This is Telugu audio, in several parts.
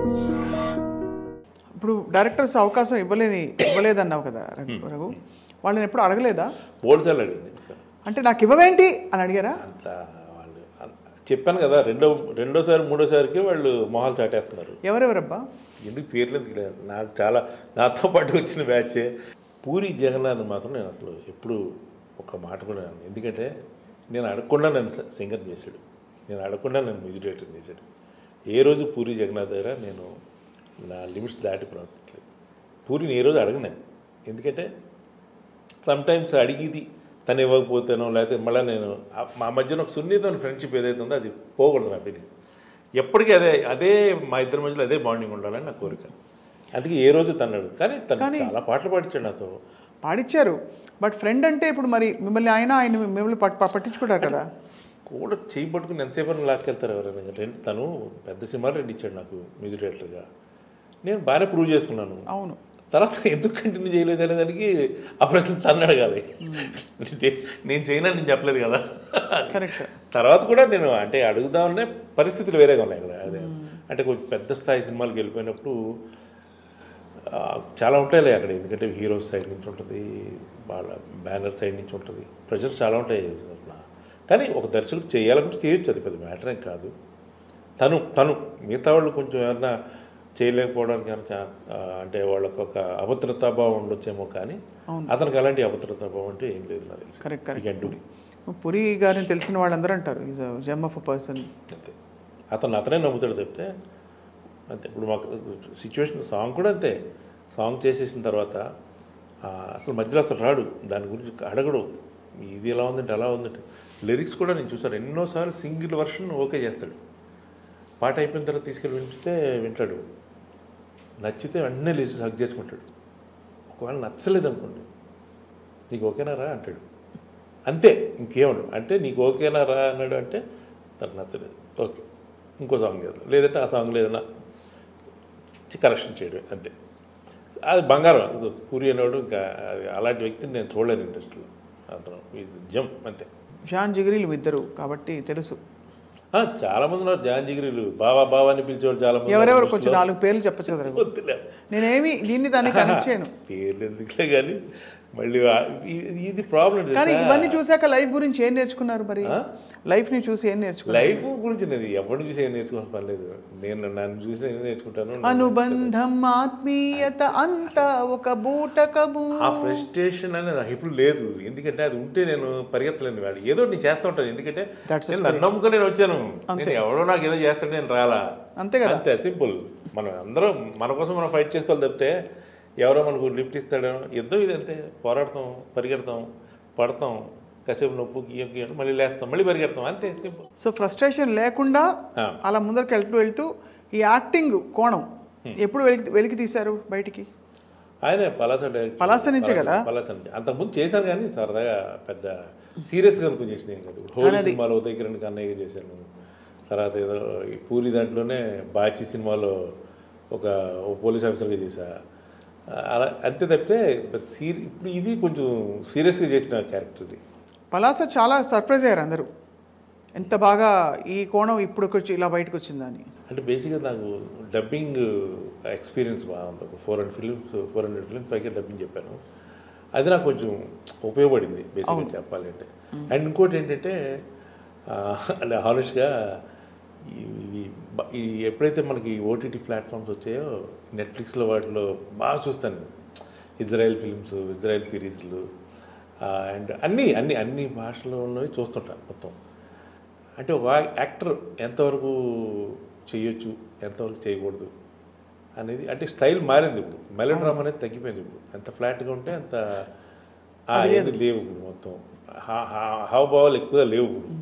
ఇప్పుడు డైరెక్టర్స్ అవకాశం ఇవ్వలేని ఇవ్వలేదన్నావు కదా రఘు రఘు వాళ్ళని ఎప్పుడు అడగలేదా ఓడిసార్లు అడిగింది సార్ అంటే నాకు ఇవ్వవేంటి అని అడిగారా అంత వాళ్ళు అన్- చెప్పాను కదా రెండో రెండోసారి మూడోసారికి వాళ్ళు మొహాలు చాటేస్తున్నారు ఎవరెవరబ్బా ఎందుకు పేర్లు ఎందుకు లేదు నాకు చాలా నాతో పాటు వచ్చిన బ్యాచే పూరి జగన్నాథ్ మాత్రం నేను అసలు ఎప్పుడు ఒక మాట కూడా అనను. ఎందుకంటే నేను అడగకుండా నన్ను స- సింగర్ చేశాడు నేను అడగకుండా నన్ను మ్యూజిక్ డైరెక్టర్ చేశాడు ఏ రోజు పూరి జగన్నాథ్ దగ్గర నేను నా లిమిట్స్ దాటి ప్రవర్తించలేదు పూరిని ఏ రోజు అడగను నేను ఎందుకంటే సమ్టైమ్స్ అడిగిది తను ఇవ్వకపోతేనో లేకపోతే మళ్ళీ నేను ఆ- మా మధ్యన ఒక సున్నితమైన ఫ్రెండ్షిప్ ఏదైతే ఉందో అది పోకూడదు నా ఫీలింగ్ ఎప్పటికీ అదే అదే మా ఇద్దరి మధ్యలో అదే బాండింగ్ ఉండాలని నా కోరిక అందుకే ఏ రోజు తన్నాడు కానీ తను చాలా పాటలు పాడించాడు నాతో పాడిచ్చారు బట్ ఫ్రెండ్ అంటే ఇప్పుడు మరి మిమ్మల్ని ఆయన ఆయన మిమ్మల్ని పట్- పట్- పట్టించుకుంటారు కదా కూడా చేయి పట్టుకుని ఎంతసేపు అని లాక్కెళ్తారు ఎవరైనా రెండు తను పెద్ద సినిమాలు రెండు ఇచ్చాడు నాకు మ్యూజిక్ డైరెక్టర్గా నేను బాగానే ప్రూవ్ చేసుకున్నాను అవును తర్వాత ఎందుకు కంటిన్యూ చేయలేదు అనే దానికి ఆ ప్రశ్న తను అడగాలి నేను చేయను నేను చెప్పలేదు కదా కరెక్ట్ తర్వాత కూడా నేను అంటే అడుగుదామనే పరిస్థితులు వేరేగా ఉన్నాయి కదా అదే అంటే కొంచెం పెద్ద స్థాయి సినిమాలకు వెళ్ళిపోయినప్పుడు ఆ, చాలా ఉంటాయిలే అక్కడ ఎందుకంటే హీరో సైడ్ నుంచి ఉంటుంది వాళ్ళ బ్యానర్ సైడ్ నుంచి ఉంటుంది ప్రెషర్ చాలా ఉంటాయి అసలు. కానీ ఒక దర్శకుడు చేయాలనుకుంటే చేయొచ్చు అది పెద్ద మ్యాటర్ ఏం కాదు తను తను మిగతా వాళ్ళు కొంచెం ఏమన్నా చేయలేకపోవడానికి కనుక ఆ, అంటే వాళ్ళకు ఒక అభద్రతాభావం ఉండొచ్చేమో కానీ అతనికి అలాంటి అభద్రతాభావం అంటే ఏం లేదు నాకు తెలిసి. Correct He can do it. Puri గారిని తెలిసిన వాళ్ళందరూ అంటారు ఈజ్ జమ్ ఆఫ్ అ పర్సన్ అంతే అతను అతనే నమ్ముతాడు చెప్తే అంతే ఇప్పుడు మాకు సిచ్యువేషన్ సాంగ్ కూడా అంతే సాంగ్ చేసేసిన తర్వాత ఆ, అసలు మధ్యలో అసలు రాడు దాని గురించి అడగడు ఇది ఎలా ఉందంటే అలా ఉందంటే లిరిక్స్ కూడా నేను చూసాను ఎన్నోసార్లు సింగిల్ వర్షన్ ఓకే చేస్తాడు పాట అయిపోయిన తర్వాత తీసుకెళ్ళి వినిపిస్తే వింటాడు నచ్చితే వెంటనే లేచి హక్ చేసుకుంటాడు ఒకవేళ నచ్చలేదు అనుకోండి నీకు ఓకేనా రా అంటాడు అంతే ఇంకేమడు అంటే నీకు ఓకేనా రా అన్నాడు అంటే తనకు నచ్చలేదు ఓకే ఇంకో సాంగ్ చేద్దాం లేదంటే ఆ సాంగ్ లేదన్నా కరెక్షన్ చేయడం అంతే అది బంగారం అది పూరి అనేవాడు ఇంకా అది అలాంటి వ్యక్తిని నేను చూడలేను ఇండస్ట్రీలో అతను జమ్ అంతే షాన్ జిగిరీలు మీ ఇద్దరు కాబట్టి తెలుసు ఆ, చాలా మంది ఉన్నారు జాన్ జిగిరీలు బావా బావా అని పిలిచేవాడు చాలా మంది ఎవరెవరు ఉన్నారు. కొంచెం నాలుగు పేర్లు చెప్పచ్చు కదా రఘు. వద్దులే. నేనేమి దీన్ని దాన్ని కనెక్ట్ చేయను పేర్లు ఎందుకులే కానీ మళ్ళీ ఆ- ఇ- ఇది ప్రాబ్లం కానీ ఇవన్నీ చూసాక లైఫ్ గురించి ఏం నేర్చుకున్నారు మరి ఆ? లైఫ్ ని చూసి ఏం నేర్చుకున్నారు లైఫ్ గురించి నేను ఎవరిని చూసి ఏం నేర్చుకోవాల్సిన పని లేదు నేను నన్ను చూసి నేను నేర్చుకుంటాను అనుబంధం ఆత్మీయత అంతా ఒక బూటకము ఆ ఫ్రస్ట్రేషన్ అనేది నాకు ఇప్పుడు లేదు ఎందుకంటే అది ఉంటే నేను పరిగెత్తలేను వాడు ఏదో నేను చేస్తూ ఉంటాను ఎందుకంటే That's నేను నన్ను నమ్ముకొని నేను వచ్చాను నేను ఎవడో నాకు ఏదో చేస్తాడు నేను రాలా అంతే కదా అంతే సింపుల్ మనం అందరం మన కోసం మనం ఫైట్ చేసుకోవాలి తప్పితే ఎవరో మనకు లిఫ్ట్ ఇస్తాడో యుద్ధం ఇది అంతే పోరాడతాం పరిగెడతాం పడతాం కాసేపు నొప్పు గీయం గీయం మళ్ళీ లేస్తాం మళ్ళీ పరిగెడతాం అంతే సింపుల్ సో ఫ్రస్ట్రేషన్ లేకుండా ఆ. అలా ముందరికి వెళ్తూ వెళ్తూ ఈ యాక్టింగ్ కోణం ఎప్పుడు వెలికి వెలికి తీశారు బయటికి ఆయనే పలాస డైరెక్టర్ పలాస నుంచే కదా? పలాస నుంచి అంతకుముందు చేశాను కానీ సరదాగా పెద్ద సీరియస్గా అనుకుని చేసిన ఏం కాదు హోలీ సినిమాలో ఉదయకిరణ్ కన్నయ్య చేశాను తర్వాత ఏదో ఈ పూరి దాంట్లోనే బాచి సినిమాలో ఒక ఓ పోలీస్ ఆఫీసర్గా చేశా అలా అంతే తప్పితే సీరి ఇప్పుడు ఇది కొంచెం సీరియస్గా చేసిన క్యారెక్టర్ ఇది పలాస చాలా సర్ప్రైజ్ అయ్యారు అందరూ ఎంత బాగా ఈ కోణం ఇప్పుడు వచ్చి ఇలా బయటకు వచ్చిందని అంటే బేసిక్గా నాకు డబ్బింగ్ ఎక్స్పీరియన్స్ బాగుంది ఒక four hundred films four hundred films పైకి డబ్బింగ్ చెప్పాను అది నాకు కొంచెం ఉపయోగపడింది బేసిక్గా చెప్పాలి అంటే అండ్ ఇంకోటి ఏంటంటే ఆ, అంటే హానెస్ట్గా ఇవి బ- ఈ ఎప్పుడైతే మనకి ఓటీటీ ప్లాట్ఫామ్స్ వచ్చాయో నెట్ఫ్లిక్స్లో వాటిలో బాగా చూస్తాను నేను. ఇజ్రాయెల్ ఫిలిమ్స్ ఇజ్రాయెల్ సిరీస్లు అండ్ అన్నీ అన్ని అన్ని భాషలలో చూస్తుంటాను మొత్తం అంటే ఒక యాక్టర్ ఎంతవరకు చేయొచ్చు ఎంతవరకు చేయకూడదు అనేది అంటే స్టైల్ మారింది ఇప్పుడు మెలో డ్రామా అనేది తగ్గిపోయింది ఇప్పుడు ఎంత ఫ్లాట్గా ఉంటే అంత ఆ, ఏది లేవు ఇప్పుడు మొత్తం హా- హా- హావభావాలు ఎక్కువగా లేవు ఇప్పుడు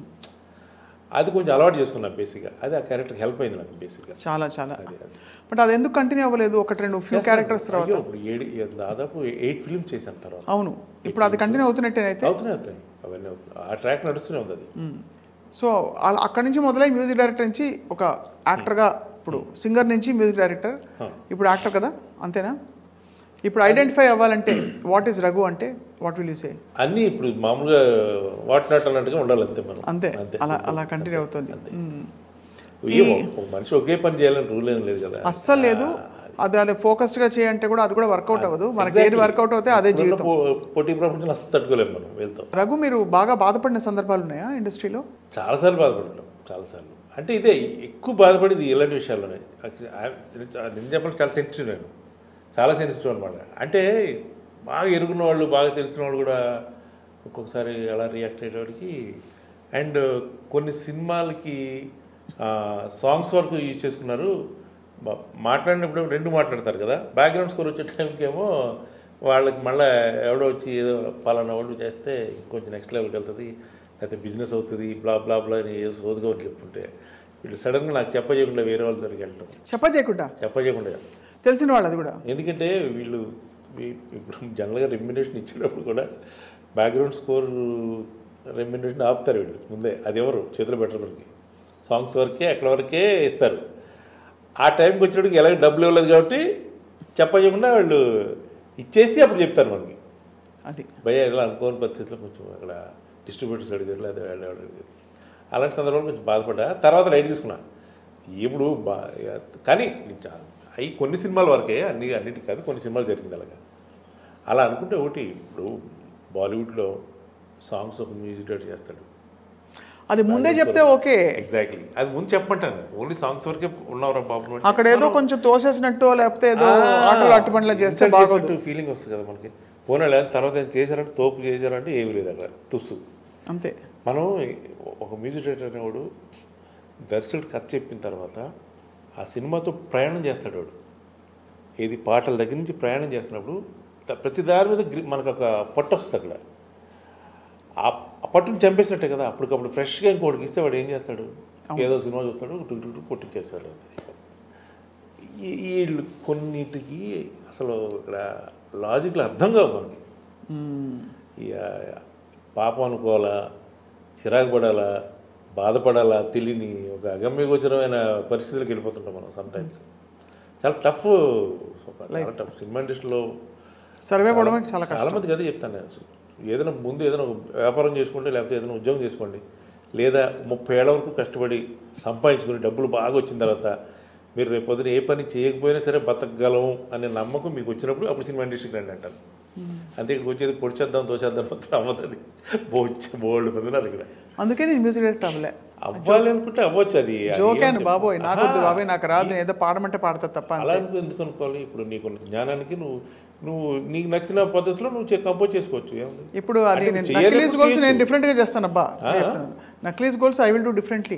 అది కొంచెం అలవాటు చేసుకున్నాను బేసిక్గా అది ఆ క్యారెక్టర్ హెల్ప్ అయింది నాకు బేసిక్గా చాలా చాలా అది అది బట్ అది ఎందుకు కంటిన్యూ అవ్వలేదు ఒకటి రెండు ఫ్యూ క్యారెక్టర్స్ తర్వాత అయ్యో, ఇప్పుడు ఏడు దాదాపు ఎయిట్ ఫిల్మ్స్ చేశాను తర్వాత అవును ఇప్పుడు అది కంటిన్యూ అవుతున్నట్టేనైతే అవుతున్నాయి అవుతున్నాయి అవన్నీ అవుతున్నాయి ఆ ట్రాక్ నడుస్తూనే ఉంది అది సో అలా అక్కడి నుంచి మొదలై మ్యూజిక్ డైరెక్టర్ నుంచి ఒక యాక్టర్గా ఇప్పుడు సింగర్ నుంచి మ్యూజిక్ డైరెక్టర్ Huh. ఇప్పుడు యాక్టర్ కదా అంతేనా ఇప్పుడు ఐడెంటిఫై అవ్వాలంటే వాట్ ఈస్ రఘు అంటే వాట్ విల్ యూ సే అన్నీ ఇప్పుడు మామూలుగా వాట్ నాట్ అన్నట్టుగా ఉండాలి అంతే మనం అంతే అంతే అలా అలా కంటిన్యూ అవుతుంది మ్మ్. ఏమో, ఒక మనిషి ఒకే పని చేయాలని రూల్ ఏం లేదు కదా అస్సలు లేదు అది అది ఫోకస్డ్ గా చేయంటే కూడా అది కూడా వర్కౌట్ అవ్వదు మనకి ఏది వర్కౌట్ అవుతే అదే ఇప్పుడున్న జీవితం పో- పోటీ ప్రపంచం అసలు తట్టుకోలేము మనం వెళ్తాం రఘు మీరు బాగా బాధపడిన సందర్భాలు ఉన్నాయా ఇండస్ట్రీలో చాలాసార్లు బాధపడ్డాం చాలాసార్లు అంటే ఇదే ఎక్కువ బాధపడేది ఇలాంటి విషయాల్లోనే నేను చెప్పాలి చాలా సెన్సిటివ్ నేను చాలా సెన్సిటివ్ అనమాట అంటే బాగా ఎరుగున్న వాళ్ళు బాగా తెలిసిన వాళ్ళు కూడా ఒక్కొక్కసారి అలా రియాక్ట్ అయ్యేవాడికి అండ్ కొన్ని సినిమాలకి సాంగ్స్ వరకు యూజ్ చేసుకున్నారు బ- మాట్లాడినప్పుడు రెండు మాట్లాడతారు కదా బ్యాక్గ్రౌండ్ స్కోర్ వచ్చే టైంకి ఏమో వాళ్ళకి మళ్ళీ ఎవడో వచ్చి ఏదో పలానా వాళ్ళు చేస్తే కొంచెం నెక్స్ట్ లెవెల్కి వెళ్తుంది లేకపోతే బిజినెస్ అవుతుంది బ్లా బ్లా బ్లా అని ఏదో సోదుగా ఒకటి చెప్తుంటే వీళ్ళు సడన్గా నాకు చెప్పజేయకుండా వేరే వాళ్ళ దగ్గరికి వెళ్ళటం చెప్పజేయకుండా చెప్పజేయకుండా తెలిసిన వాళ్ళు అది కూడా ఎందుకంటే వీళ్ళు వీ- ఇప్పుడు జనరల్గా రెమ్యునేషన్ ఇచ్చేటప్పుడు కూడా బ్యాక్గ్రౌండ్ స్కోర్ రెమ్యునేషన్ ఆపుతారు వీళ్ళు ముందే అది ఎవరు చేతులు పెట్టరు మనకి సాంగ్స్ వరకే అక్కడ వరకే ఇస్తారు ఆ టైంకి వచ్చేటికి ఎలాగ డబ్బులు ఇవ్వలేదు కాబట్టి చెప్పకుండా వాళ్ళు ఇచ్చేసి అప్పుడు చెప్తారు మనకి అది భయ ఇలా అనుకోని పరిస్థితిలో కొంచెం అక్కడ డిస్ట్రిబ్యూటర్స్ అడిగారు లేదా వాళ్ళు ఎవరు అడిగారు అలాంటి సందర్భంలో కొంచెం బాధపడ్డా తర్వాత రైట్ తీసుకున్నా ఇప్పుడు బా కానీ అవి కొన్ని సినిమాల వరకే అన్ని అన్నిటికీ కాదు కొన్ని సినిమాలు జరిగింది అలాగా అలా అనుకుంటే ఒకటి ఇప్పుడు బాలీవుడ్లో సాంగ్స్ ఒక మ్యూజిక్ డైరెక్టర్ చేస్తాడు అది ముందే చెప్తే ఓకే ఎగ్జాక్ట్లీ అది ముందు చెప్పమంటాను ఓన్లీ సాంగ్స్ వరకే ఉన్నవరా బాబు అంటే అక్కడ ఏదో కొంచెం తోసేసినట్టు లేకపోతే ఏదో ఆటలు అట్టి పనులు చేస్తే బాగోదు ఫీలింగ్ వస్తుంది కదా మనకి పోనీ లేదు తర్వాత ఏం చేశారంటే తోపు చేశారంటే ఏమి లేదు అక్కడ తుస్సు అంతే మనం ఒక మ్యూజిక్ డైరెక్టర్ అనేవాడు దర్శకుడు కథ చెప్పిన తర్వాత ఆ సినిమాతో ప్రయాణం చేస్తాడు వాడు ఏది పాటల దగ్గర నుంచి ప్రయాణం చేస్తున్నప్పుడు త- ప్రతి దారి మీద గ్రి- మనకు ఒక పట్టు వస్తుంది అక్కడ ఆ ఆ పట్టును చంపేసినట్టే కదా అప్పటికప్పుడు ఫ్రెష్గా ఇంకోటికి ఇస్తే వాడు ఏం చేస్తాడు ఏదో సినిమా చూస్తాడు టుక్ టుక్ టుక్ కొట్టించేస్తాడు ఈ- వీళ్ళు కొన్నిటికి అసలు ఇక్కడ లాజిక్లు అర్థం కావు మనకి మ్మ్. ఇక పాపం అనుకోవాలా చిరాకు పడాలా బాధపడాలా తెలియని ఒక అగమ్యగోచరమైన పరిస్థితులకు వెళ్ళిపోతుంటాం మనం సమ్టైమ్స్ చాలా టఫ్ చాలా టఫ్ సినిమా ఇండస్ట్రీలో సర్వే కూడా చాలా కష్టం చాలా మందికి అదే చెప్తాను నేను అసలు ఏదైనా ముందు ఏదైనా ఒక వ్యాపారం చేసుకోండి లేకపోతే ఏదైనా ఉద్యోగం చేసుకోండి లేదా ముప్పై ఏళ్ళ వరకు కష్టపడి సంపాదించుకుని డబ్బులు బాగా వచ్చిన తర్వాత మీరు రేపు పొద్దున ఏ పని చేయకపోయినా సరే బతకగలం అనే నమ్మకం మీకు వచ్చినప్పుడు అప్పుడు సినిమా ఇండస్ట్రీకి రండి అంటారు అంతే ఇక్కడికి వచ్చేది పొడిచేద్దాం తోచేద్దాం మాత్రం అవ్వదు బోచ్ బోల్డ్ మంది ఉన్నారు ఇక్కడ అందుకే నేను మ్యూజిక్ డైరెక్టర్ అవ్వలే అవ్వాలి అనుకుంటే అవ్వచ్చు అది అది జోకాను ఏం బాబోయ్ చెప్ప- నాకు వద్దు ఆహా. బాబాయ్ నాకు రాదు నేను ఏదో పాడమంటే పాడతా తప్ప అలా అనుకో ఎందుకు అనుకోవాలి ఇప్పుడు నీకున్న జ్ఞానానికి నువ్వు నువ్వు నీకు నచ్చిన పద్ధతిలో నువ్వు కంపోజ్ చేసుకోవచ్చు ఏముంది ఇప్పుడు అది అంటే నేను చేయలేకపోతే నక్లీస్ గోల్స్ నేను చేయొచ్చు. డిఫరెంట్ గా చేస్తాను అబ్బా నక్లీస్ goals I will do differently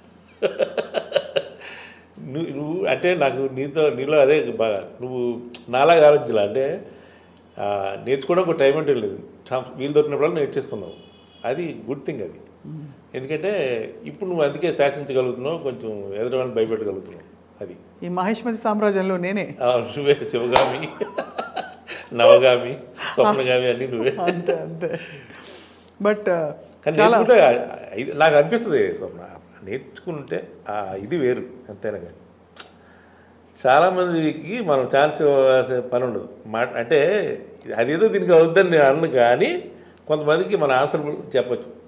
నువ్వు నువ్వు అంటే నాకు నీతో నీలో అదే బాగా నువ్వు నాలాగా ఆలోచించాలి అంటే ఆ, నేర్చుకోవడం ఒక టైం అంటే లేదు ఛాన్స్ వీలు దొరికినప్పుడు నేర్చేసుకున్నావు అది గుడ్ థింగ్ అది ఎందుకంటే ఇప్పుడు నువ్వు అందుకే శాసించగలుగుతున్నావు కొంచెం ఎదుటి భయపెట్టగలుగుతున్నావు అది ఈ మహేష్మతి సామ్రాజ్యంలో నేనే ఆ, నువ్వే శివగామి నవగామి స్వప్నగామి అన్నీ నువ్వే అంతే అంతే బట్ కానీ చాలా నేర్చుకుంటే ఆ- ఇది నాకు అనిపిస్తుంది స్వప్న నేర్చుకుంటే ఆ ఇది వేరు అంతేనా కానీ చాలామందికి మనం ఛాన్స్ ఇవ్వాల్సిన పని ఉండదు మా అంటే అదేదో దీనికి అవుద్దని నేను అన్ను కానీ కొంతమందికి మన ఆన్సర్ చెప్పొచ్చు